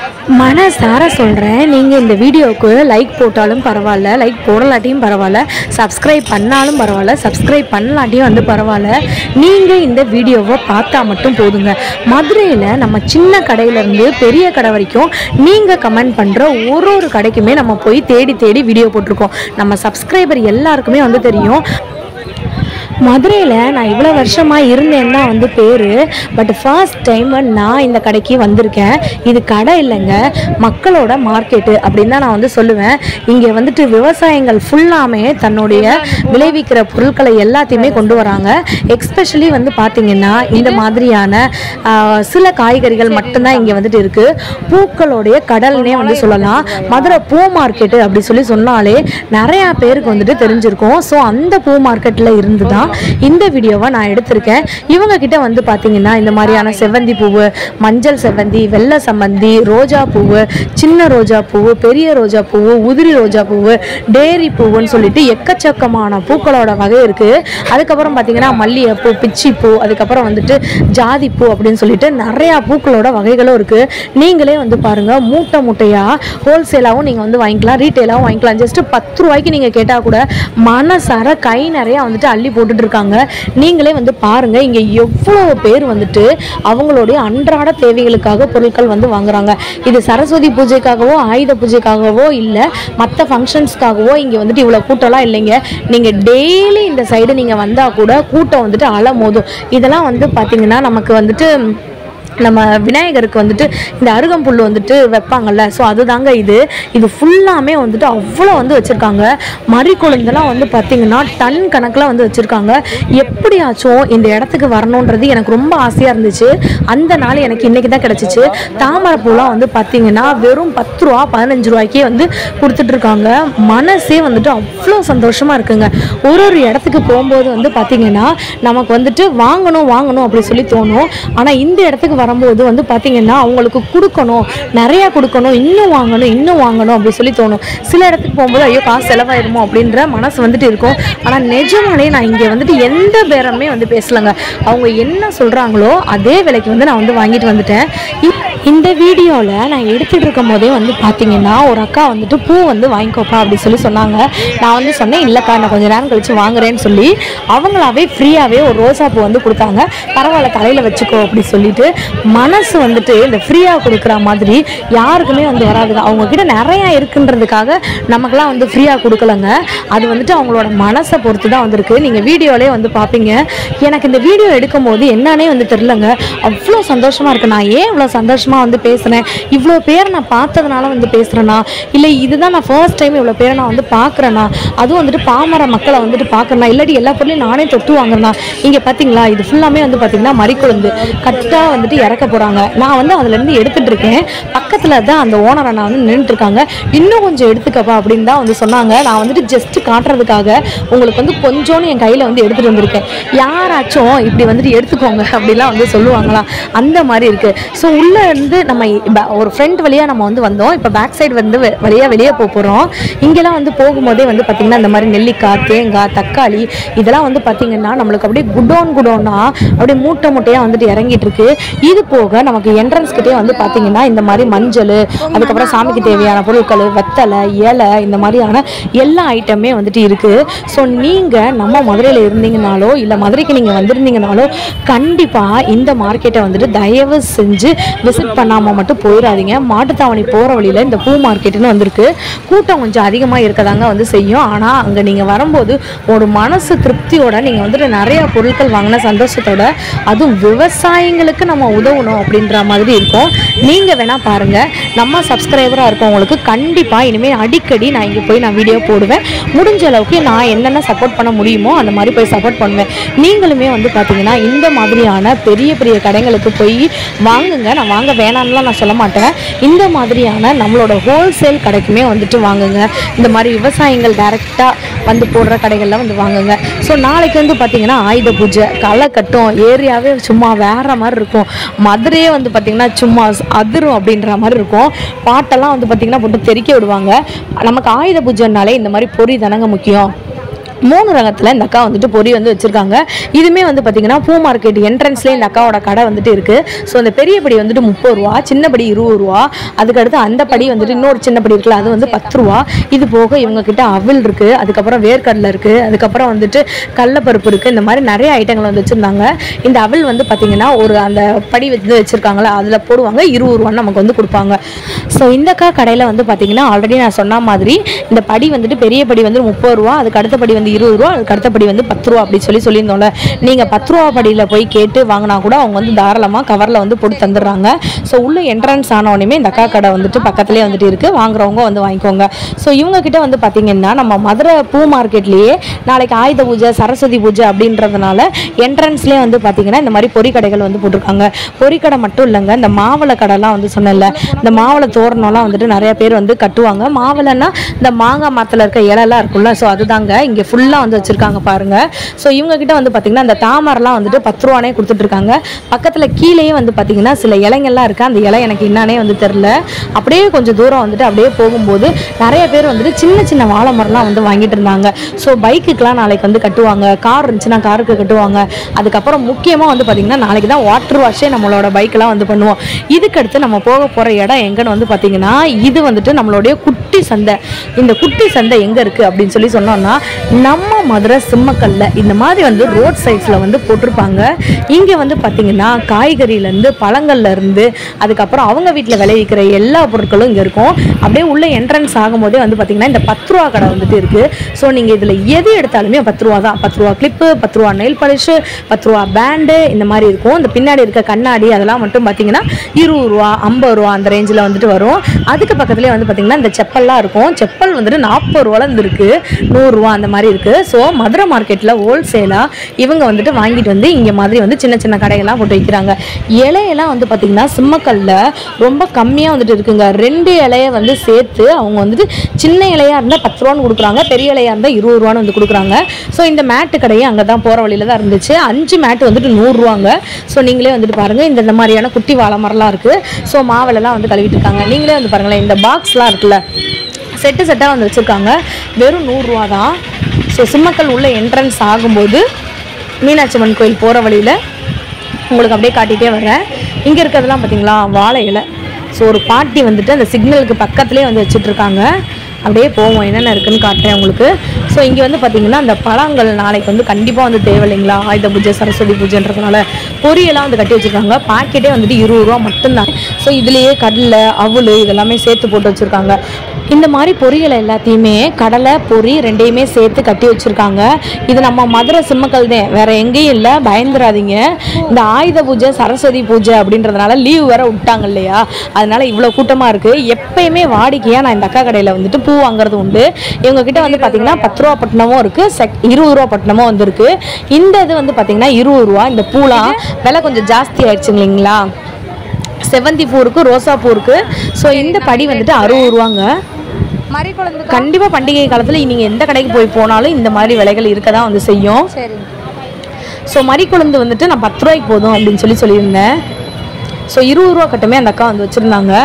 மனசார சொல்கிறேன் நீங்கள் இந்த வீடியோவுக்கு லைக் போட்டாலும் பரவாயில்ல லைக் போடலாட்டியும் பரவாயில்ல சப்ஸ்கிரைப் பண்ணாலும் பரவாயில்ல சப்ஸ்கிரைப் பண்ணலாட்டியும் வந்து பரவாயில்ல நீங்கள் இந்த வீடியோவை பார்த்தா மட்டும் போதுங்க மதுரையில் நம்ம சின்ன கடையிலேருந்து பெரிய கடை வரைக்கும் நீங்கள் கமெண்ட் பண்ணுற ஒரு ஒரு கடைக்குமே நம்ம போய் தேடி தேடி வீடியோ போட்டிருக்கோம் நம்ம சப்ஸ்கிரைபர் எல்லாருக்குமே வந்து தெரியும் மதுரையில் நான் இவ்வளோ வருஷமாக இருந்தேன் தான் வந்து பேர் பட் ஃபர்ஸ்ட் டைம் நான் இந்த கடைக்கு வந்திருக்கேன் இது கடை இல்லைங்க மக்களோட மார்க்கெட்டு அப்படின்னு தான் நான் வந்து சொல்லுவேன் இங்கே வந்துட்டு விவசாயிகள் ஃபுல்லாமே தன்னுடைய விளைவிக்கிற பொருட்களை எல்லாத்தையுமே கொண்டு வராங்க எக்ஸ்பெஷலி வந்து பார்த்திங்கன்னா இந்த மாதிரியான ஆஹ், சில காய்கறிகள் மட்டும்தான் இங்கே வந்துட்டு இருக்குது பூக்களுடைய கடல்னே வந்து சொல்லலாம் மதுரை பூ மார்க்கெட்டு அப்படி சொல்லி சொன்னாலே நிறையா பேருக்கு வந்துட்டு தெரிஞ்சிருக்கும் ஸோ அந்த பூ மார்க்கெட்டில் இருந்து தான் இந்த வீடியோவை நான் எடுத்திருக்கேன் இவங்க கிட்ட வந்து பார்த்தீங்கன்னா இந்த மாதிரியான செவ்வந்தி பூவு மஞ்சள் செவ்வந்தி வெள்ளை சம்மந்தி ரோஜா பூவு சின்ன ரோஜா பூவு பெரிய ரோஜா பூவு உதிரி ரோஜா பூவு டேரி பூவுன்னு சொல்லிட்டு எக்கச்சக்கமான பூக்களோட வகை இருக்குது அதுக்கப்புறம் பார்த்தீங்கன்னா மல்லிகைப்பூ பிச்சிப்பூ அதுக்கப்புறம் வந்துட்டு ஜாதிப்பூ அப்படின்னு சொல்லிட்டு நிறையா பூக்களோட வகைகளும் இருக்குது நீங்களே வந்து பாருங்கள் மூட்டை மூட்டையாக ஹோல்சேலாகவும் நீங்கள் வந்து வாங்கிக்கலாம் ரீட்டெயிலாகவும் வாங்கிக்கலாம் ஜஸ்ட்டு பத்து ரூபாய்க்கு நீங்கள் கேட்டால் கூட மனசார கை நிறையா வந்துட்டு அள்ளி போட்டுட்டு இருக்காங்க நீங்களே வந்து பாருங்க இங்கே எவ்வளோ பேர் வந்துட்டு அவங்களுடைய அன்றாட தேவைகளுக்காக பொருட்கள் வந்து வாங்குறாங்க இது சரஸ்வதி பூஜைக்காகவோ ஆயுத பூஜைக்காகவோ இல்லை மற்ற ஃபங்க்ஷன்ஸ்க்காகவோ இங்கே வந்துட்டு இவ்வளோ கூட்டம்லாம் இல்லைங்க நீங்கள் டெய்லி இந்த சைடு நீங்கள் வந்தால் கூட கூட்டம் வந்துட்டு அலை மோதும் இதெல்லாம் வந்து பார்த்தீங்கன்னா நமக்கு வந்துட்டு நம்ம விநாயகருக்கு வந்துட்டு இந்த அருகம்புல் வந்துட்டு வைப்பாங்கல்ல ஸோ அதுதாங்க இது இது ஃபுல்லாமே வந்துட்டு அவ்வளோ வந்து வச்சுருக்காங்க மறி கொழுந்தெல்லாம் வந்து பார்த்திங்கன்னா டன் கணக்கில் வந்து வச்சுருக்காங்க எப்படியாச்சும் இந்த இடத்துக்கு வரணுன்றது எனக்கு ரொம்ப ஆசையாக இருந்துச்சு அந்த நாள் எனக்கு இன்றைக்கி தான் கிடச்சிச்சு தாமரைப்பூலாம் வந்து பார்த்திங்கன்னா வெறும் பத்து ரூபா பதினஞ்சு ரூபாய்க்கே வந்து கொடுத்துட்ருக்காங்க மனசே வந்துட்டு அவ்வளோ சந்தோஷமாக இருக்குங்க ஒரு ஒரு இடத்துக்கு போகும்போது வந்து பார்த்திங்கன்னா நமக்கு வந்துட்டு வாங்கணும் வாங்கணும் அப்படி சொல்லி தோணும் ஆனால் இந்த இடத்துக்கு வரும்போது வந்து பார்த்திங்கன்னா அவங்களுக்கு கொடுக்கணும் நிறையா கொடுக்கணும் இன்னும் வாங்கணும் இன்னும் வாங்கணும் அப்படி சொல்லி தோணும் சில இடத்துக்கு போகும்போது ஐயோ காசு செலவாயிருமோ அப்படின்ற மனசு வந்துட்டு இருக்கும் ஆனால் நிஜமாலே நான் இங்கே வந்துட்டு எந்த பேரமே வந்து பேசலைங்க அவங்க என்ன சொல்கிறாங்களோ அதே விலைக்கு வந்து நான் வந்து வாங்கிட்டு வந்துட்டேன் இப்- இந்த வீடியோவில் நான் எடுத்துகிட்டு இருக்கும் போதே வந்து பார்த்தீங்கன்னா ஒரு அக்கா வந்துட்டு பூ வந்து வாங்கிக்கோப்பா அப்படி சொல்லி சொன்னாங்க நான் வந்து சொன்னேன் இல்லைக்கா நான் கொஞ்சம் நேரம் கழிச்சு வாங்குறேன்னு சொல்லி அவங்களாவே ஃப்ரீயாகவே ஒரு ரோசா பூ வந்து கொடுத்தாங்க பரவாயில்ல தலையில் வச்சுக்கோ அப்படி சொல்லிட்டு மனசு வந்துட்டு இந்த ஃப்ரீயாக கொடுக்குற மாதிரி யாருக்குமே வந்து வராதுங்க அவங்க கிட்ட நிறையா இருக்குன்றதுக்காக நமக்கெல்லாம் வந்து ஃப்ரீயாக கொடுக்கலங்க அது வந்துட்டு அவங்களோட மனசை பொறுத்து தான் வந்திருக்கு நீங்கள் வீடியோலே வந்து பார்ப்பீங்க எனக்கு இந்த வீடியோ எடுக்கும் போது என்னன்னே வந்து தெரிலங்க அவ்வளோ சந்தோஷமாக இருக்கு நான் ஏன் இவ்வளோ சந்தோஷமாக வந்து பேசுகிறேன் இவ்வளோ பேரை நான் பார்த்ததுனால வந்து பேசுகிறேன்னா இல்லை இதுதான் நான் ஃபர்ஸ்ட் டைம் இவ்வளோ பேரை நான் வந்து பார்க்குறேன்னா அதுவும் வந்துட்டு பாமர மக்களை வந்துட்டு பார்க்குறேன்னா இல்லாட்டி எல்லா பொருளையும் நானே தொட்டு வாங்குறேன்னா இங்கே பார்த்தீங்களா இது ஃபுல்லாமே வந்து பார்த்தீங்கன்னா மறிக்குழுந்து கட்டாக வந்துட்டு இறக்க போகிறாங்க நான் வந்து அதுலேருந்து எடுத்துட்டு இருக்கேன் பக்கத்தில் தான் அந்த ஓனரை நான் வந்து நின்றுட்டு இருக்காங்க இன்னும் கொஞ்சம் எடுத்துக்கப்பா அப்படின்னு தான் வந்து சொன்னாங்க நான் வந்துட்டு ஜஸ்ட் காட்டுறதுக்காக உங்களுக்கு வந்து கொஞ்சோன்னு என் கையில் வந்து எடுத்துகிட்டு வந்திருக்கேன் யாராச்சும் இப்படி வந்துட்டு எடுத்துக்கோங்க அப்படிலாம் வந்து சொல்லுவாங்களா அந்த மாதிரி இருக்குது ஸோ உள்ளே இருந்து நம்ம ப- ஒரு ஃப்ரண்ட் வழியாக நம்ம வந்து வந்தோம் இப்போ பேக் சைடு வந்து வெ- வழியாக வெளியே போக போகிறோம் இங்கெல்லாம் வந்து போகும்போதே வந்து பார்த்திங்கன்னா இந்த மாதிரி நெல்லிக்காய் தேங்காய் தக்காளி இதெல்லாம் வந்து பார்த்திங்கன்னா நம்மளுக்கு அப்படியே குடோன் குடோனா அப்படியே மூட்டை மூட்டையாக வந்துட்டு இறங்கிட்டு இருக்கு இது போக நமக்கு என்ட்ரன்ஸ் கிட்டே வந்து பார்த்திங்கன்னா இந்த மாதிரி மஞ்சள் அதுக்கப்புறம் சாமிக்கு தேவையான பொருட்கள் வெத்தலை இலை இந்த மாதிரியான எல்லா ஐட்டமே வந்துட்டு இருக்குது ஸோ நீங்கள் நம்ம மதுரையில் இருந்தீங்கனாலோ இல்லை மதுரைக்கு நீங்கள் வந்திருந்தீங்கனாலோ கண்டிப்பாக இந்த மார்க்கெட்டை வந்துட்டு தயவு செஞ்சு விசிட் பண்ணாமல் மட்டும் போயிடாதீங்க மாட்டுத்தாவணி போகிற வழியில் இந்த பூ மார்க்கெட்டுன்னு வந்திருக்கு கூட்டம் கொஞ்சம் அதிகமாக இருக்கதாங்க வந்து செய்யும் ஆனால் அங்கே நீங்கள் வரும்போது ஒரு மனசு திருப்தியோட நீங்கள் வந்துட்டு நிறைய பொருட்கள் வாங்கின சந்தோஷத்தோட அதுவும் விவசாயிங்களுக்கு நம்ம உதவணும் அப்படின்ற மாதிரி இருக்கும் நீங்கள் வேணால் பாருங்கள் நம்ம சப்ஸ்கிரைபராக இருக்கவங்களுக்கு கண்டிப்பாக இனிமேல் அடிக்கடி நான் இங்கே போய் நான் வீடியோ போடுவேன் முடிஞ்ச அளவுக்கு நான் என்னென்ன சப்போர்ட் பண்ண முடியுமோ அந்த மாதிரி போய் சப்போர்ட் பண்ணுவேன் நீங்களுமே வந்து பார்த்தீங்கன்னா இந்த மாதிரியான பெரிய பெரிய கடைங்களுக்கு போய் வாங்குங்க நான் வாங்க வேணாம்லாம் நான் சொல்ல மாட்டேன் இந்த மாதிரியான நம்மளோட ஹோல்சேல் கடைக்குமே வந்துட்டு வாங்குங்க இந்த மாதிரி விவசாயிகள் டைரெக்டாக வந்து போடுற கடைகளில் வந்து வாங்குங்க ஸோ நாளைக்கு வந்து பார்த்தீங்கன்னா ஆயுத பூஜை களை கட்டும் ஏரியாவே சும்மா வேற மாதிரி இருக்கும் மதுரையே வந்து பார்த்தீங்கன்னா சும்மா அதிரும் அப்படின்ற மாதிரி இருக்கும் பாட்டெல்லாம் வந்து பார்த்தீங்கன்னா போட்டு தெறிக்க விடுவாங்க நமக்கு ஆயுத பூஜைனாலே இந்த மாதிரி பொறி தானங்க முக்கியம் மூணு ரகத்தில் இந்த அக்கா வந்துட்டு பொரி வந்து வச்சுருக்காங்க இதுவுமே வந்து பார்த்தீங்கன்னா பூ மார்க்கெட் என்ட்ரன்ஸ்லேயே இந்த அக்காவோட கடை வந்துட்டு இருக்குது ஸோ அந்த பெரிய படி வந்துட்டு முப்பது ரூபா சின்ன படி இருபது ரூபா அதுக்கடுத்து அந்த படி வந்துட்டு இன்னொரு சின்ன படி இருக்குல்ல அது வந்து பத்து ரூபா இது போக இவங்க கிட்ட அவில் இருக்குது அதுக்கப்புறம் வேர்க்கடலை இருக்குது அதுக்கப்புறம் வந்துட்டு கடலப்பருப்பு இருக்குது இந்த மாதிரி நிறைய ஐட்டங்கள் வந்து வச்சுருந்தாங்க இந்த அவில் வந்து பார்த்தீங்கன்னா ஒரு அந்த படி வந்து வச்சுருக்காங்களா அதில் போடுவாங்க இருபது ரூபான்னு நமக்கு வந்து கொடுப்பாங்க ஸோ இந்த அக்கா கடையில் வந்து பார்த்தீங்கன்னா ஆல்ரெடி நான் சொன்ன மாதிரி இந்த படி வந்துட்டு பெரிய படி வந்து முப்பது ரூபா அதுக்கு அடுத்த படி வந்து இருபது ரூபா அதுக்கு அடுத்த படி வந்து பத்து ரூபா அப்படி சொல்லி சொல்லியிருந்தோம்ல நீங்கள் பத்து ரூபா படியில் போய் கேட்டு வாங்கினா கூட அவங்க வந்து தாராளமாக கவரில் வந்து போட்டு தந்துடுறாங்க ஸோ உள்ள என்ட்ரன்ஸ் ஆனோடனே இந்த அக்கா கடை வந்துட்டு பக்கத்துலேயே வந்துட்டு இருக்குது வாங்குறவங்க வந்து வாங்கிக்கோங்க ஸோ இவங்க கிட்ட வந்து பார்த்தீங்கன்னா நம்ம மதுரை பூ மார்க்கெட்லேயே நாளைக்கு ஆயுத பூஜை சரஸ்வதி பூஜை அப்படின்றதுனால என்ட்ரன்ஸ்லேயே வந்து பார்த்தீங்கன்னா இந்த மாதிரி பொறி கடைகள் வந்து போட்டிருக்காங்க பொறி கடை மட்டும் இல்லைங்க இந்த மாவளை கடைலாம் வந்து சொன்னேன்ல இந்த மாவளை தோரணம்லாம் வந்துட்டு நிறைய பேர் வந்து கட்டுவாங்க மாவளைன்னா இந்த மாங்காய் மரத்தில் இருக்க இலைலாம் இருக்கும்ல ஸோ அதுதாங்க இங்கே ஃபுல்லாக வந்து வச்சுருக்காங்க பாருங்க ஸோ இவங்க கிட்ட வந்து பார்த்தீங்கன்னா இந்த தாமரைலாம் வந்துட்டு பத்து ரூபானே கொடுத்துட்டு இருக்காங்க பக்கத்தில் கீழேயே வந்து பார்த்தீங்கன்னா சில இலைங்கள்லாம் இருக்குது அந்த இலை எனக்கு என்னன்னே வந்து தெரில அப்படியே கொஞ்சம் தூரம் வந்துட்டு அப்படியே போகும்போது நிறைய பேர் வந்துட்டு சின்ன சின்ன வாழை மரம்லாம் வந்து வாங்கிட்டு இருந்தாங்க ஸோ பைக்குக்கெலாம் நாளைக்கு வந்து கட்டுவாங்க கார் இருந்துச்சுன்னா காருக்கு கட்டுவாங்க அதுக்கப்புறம் முக்கியமாக வந்து பார்த்திங்கன்னா நாளைக்கு தான் வாட்டர் வாஷே நம்மளோட பைக்கெலாம் வந்து பண்ணுவோம் இதுக்கடுத்து நம்ம போக போகிற இடம் எங்கன்னு வந்து பார்த்திங்கன்னா இது வந்துட்டு நம்மளுடைய குட்டி சந்தை இந்த குட்டி சந்தை எங்கே இருக்குது அப்படின்னு சொல்லி சொன்னோம்னா நம்ம மதுரை சிம்மக்கல்ல இந்த மாதிரி வந்து ரோட் சைட்ஸில் வந்து போட்டிருப்பாங்க இங்கே வந்து பார்த்திங்கன்னா காய்கறியிலேருந்து பழங்கள்லேருந்து அதுக்கப்புறம் அவங்க வீட்டில் விளைவிக்கிற எல்லா பொருட்களும் இங்கே இருக்கும் அப்படியே உள்ள என்ட்ரன்ஸ் ஆகும்போதே வந்து பார்த்திங்கன்னா இந்த பத்து ரூபா கடை வந்துட்டு இருக்குது ஸோ நீங்கள் இதில் எது எடுத்தாலுமே பத்து ரூபா தான் பத்து ரூபா கிளிப்பு பத்து ரூபா நெயில் பாலிஷு பத்து ரூபா பேண்டு இந்த மாதிரி இருக்கும் இந்த பின்னாடி இருக்க கண்ணாடி அதெல்லாம் மட்டும் பார்த்தீங்கன்னா இருபது ரூபா ஐம்பது ரூபா அந்த ரேஞ்சில் வந்துட்டு வரும் அதுக்கு பக்கத்துலேயே வந்து பார்த்திங்கன்னா இந்த செப்பல்லாம் இருக்கும் செப்பல் வந்துட்டு நாற்பது ரூபாலேருந்து இருக்குது நூறுரூவா அந்த மாதிரி இருக்குது ஸோ மதுரை மார்க்கெட்டில் ஹோல்சேலாக இவங்க வந்துட்டு வாங்கிட்டு வந்து இங்கே மாதிரி வந்து சின்ன சின்ன கடைகள்லாம் போட்டு வைக்கிறாங்க இலையெல்லாம் வந்து பார்த்திங்கன்னா சிம்மக்கல்ல ரொம்ப கம்மியாக வந்துட்டு இருக்குங்க ரெண்டு இலைய வந்து சேர்த்து அவங்க வந்துட்டு சின்ன இலையாக இருந்தால் பத்து ரூபான்னு கொடுக்குறாங்க பெரிய இலையாக இருந்தால் இருபது ரூபான்னு வந்து கொடுக்குறாங்க ஸோ இந்த மேட்டு கடையும் அங்கே தான் போகிற வழியில் தான் இருந்துச்சு அஞ்சு மேட்டு வந்துட்டு நூறுரூவாங்க ஸோ நீங்களே வந்துட்டு பாருங்கள் இந்த இந்த மாதிரியான குட்டி வாழை மரம்லாம் இருக்குது ஸோ மாவிலெல்லாம் வந்து கழுவிட்டு இருக்காங்க நீங்களே வந்து பாருங்களேன் இந்த பாக்ஸ்லாம் இருக்குல்ல செட்டு செட்டாக வந்து வச்சுருக்காங்க வெறும் நூறுரூவா தான் ஸோ சிம்மக்கல் உள்ள என்ட்ரன்ஸ் ஆகும்போது மீனாட்சி அம்மன் கோயில் போகிற வழியில் உங்களுக்கு அப்படியே காட்டிகிட்டே வரேன் இங்கே இருக்கிறதெல்லாம் பார்த்தீங்களா வாழை இலை ஸோ ஒரு பாட்டி வந்துட்டு அந்த சிக்னலுக்கு பக்கத்துலேயே வந்து வச்சுட்ருக்காங்க அப்படியே போவோம் என்னென்ன இருக்குன்னு காட்டுறேன் உங்களுக்கு ஸோ இங்கே வந்து பார்த்தீங்கன்னா அந்த பழங்கள் நாளைக்கு வந்து கண்டிப்பாக வந்து தேவை இல்லைங்களா ஆயுத பூஜை சரஸ்வதி பூஜைன்றதுனால பொரியெல்லாம் வந்து கட்டி வச்சுருக்காங்க பாக்கெட்டே வந்துட்டு இருபது ரூபா மட்டும்தான் ஸோ இதுலேயே கடலை அவுள் இதெல்லாமே சேர்த்து போட்டு வச்சுருக்காங்க இந்த மாதிரி பொரியல் எல்லாத்தையுமே கடலை பொரி ரெண்டையுமே சேர்த்து கட்டி வச்சுருக்காங்க இது நம்ம மதுரை சிம்மக்கல் தான் வேற எங்கேயும் இல்லை பயந்துராதீங்க இந்த ஆயுத பூஜை சரஸ்வதி பூஜை அப்படின்றதுனால லீவ் வேற விட்டாங்க இல்லையா அதனால இவ்வளோ கூட்டமாக இருக்குது எப்பயுமே வாடிக்கையாக நான் இந்த அக்கா கடையில் வந்துட்டு பூ வாங்குறது உண்டு இவங்க கிட்ட வந்து பார்த்தீங்கன்னா பத்து ரூபா பட்டணமும் இருக்குது செக் இருபது ரூபா பட்டணமும் வந்து இருக்கு இந்த இது வந்து பார்த்தீங்கன்னா இருபது ரூபா இந்த பூலாம் விலை கொஞ்சம் ஜாஸ்தி ஆயிடுச்சு இல்லைங்களா செவந்தி பூ இருக்கு ரோசா பூ இருக்கு ஸோ இந்த படி வந்துட்டு அறுபது ரூபாங்க மறி குழந்தை கண்டிப்பா பண்டிகை காலத்துல நீங்க எந்த கடைக்கு போய் போனாலும் இந்த மாதிரி விலைகள் இருக்க தான் வந்து செய்யும் சரி ஸோ மறிக்குழந்து வந்துட்டு நான் பத்து ரூபாய்க்கு போதும் அப்படின்னு சொல்லி சொல்லியிருந்தேன் ஸோ இருபது ரூபா கட்டமே அந்த அக்கா வந்து வச்சுருந்தாங்க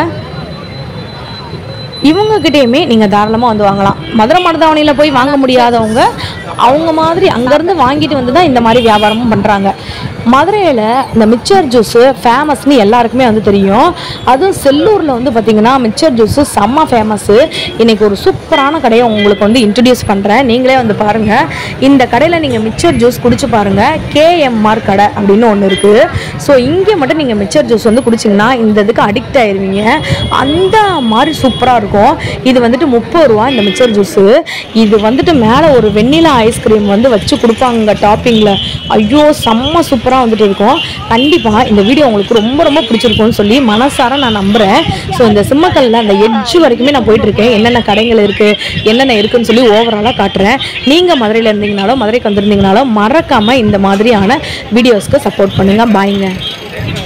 இவங்க கிட்டேயுமே நீங்கள் தாராளமாக வந்து வாங்கலாம் மதுரை மருதாவணியில் போய் வாங்க முடியாதவங்க அவங்க மாதிரி அங்கேருந்து வாங்கிட்டு வந்து தான் இந்த மாதிரி வியாபாரமும் பண்ணுறாங்க மதுரையில் இந்த மிக்சர் ஜூஸு ஃபேமஸ்னு எல்லாருக்குமே வந்து தெரியும் அதுவும் செல்லூரில் வந்து பார்த்திங்கன்னா மிக்சர் ஜூஸு செம்ம ஃபேமஸ்ஸு இன்னைக்கு ஒரு சூப்பரான கடையை உங்களுக்கு வந்து இன்ட்ரடியூஸ் பண்ணுறேன் நீங்களே வந்து பாருங்கள் இந்த கடையில் நீங்கள் மிக்சர் ஜூஸ் குடிச்சு பாருங்கள் கேஎம்ஆர் கடை அப்படின்னு ஒன்று இருக்குது ஸோ இங்கே மட்டும் நீங்கள் மிக்சர் ஜூஸ் வந்து குடிச்சிங்கன்னா இந்த இதுக்கு அடிக்ட் ஆயிருவீங்க அந்த மாதிரி சூப்பராக இருக்கும் இது வந்துட்டு முப்பது ரூபா இந்த மிக்சர் ஜூஸு இது வந்துட்டு மேலே ஒரு வெண்ணிலா ஐஸ்கிரீம் வந்து வச்சு கொடுப்பாங்க டாப்பிங்கில் ஐயோ செம்ம சூப்பராக வந்துட்டு இருக்கும் கண்டிப்பாக இந்த வீடியோ உங்களுக்கு ரொம்ப ரொம்ப பிடிச்சிருக்கும்னு சொல்லி மனசார நான் நம்புகிறேன் ஸோ இந்த சிம்மக்கல்ல அந்த எட்ஜ் வரைக்குமே நான் போயிட்டு இருக்கேன் என்னென்ன கடைகள் இருக்குது என்னென்ன இருக்குன்னு சொல்லி ஓவராலாக காட்டுறேன் நீங்கள் மதுரையில் இருந்தீங்கனாலும் மதுரைக்கு வந்திருந்தீங்கனாலும் மறக்காமல் இந்த மாதிரியான வீடியோஸ்க்கு சப்போர்ட் பண்ணுங்கள் பாய்ங்க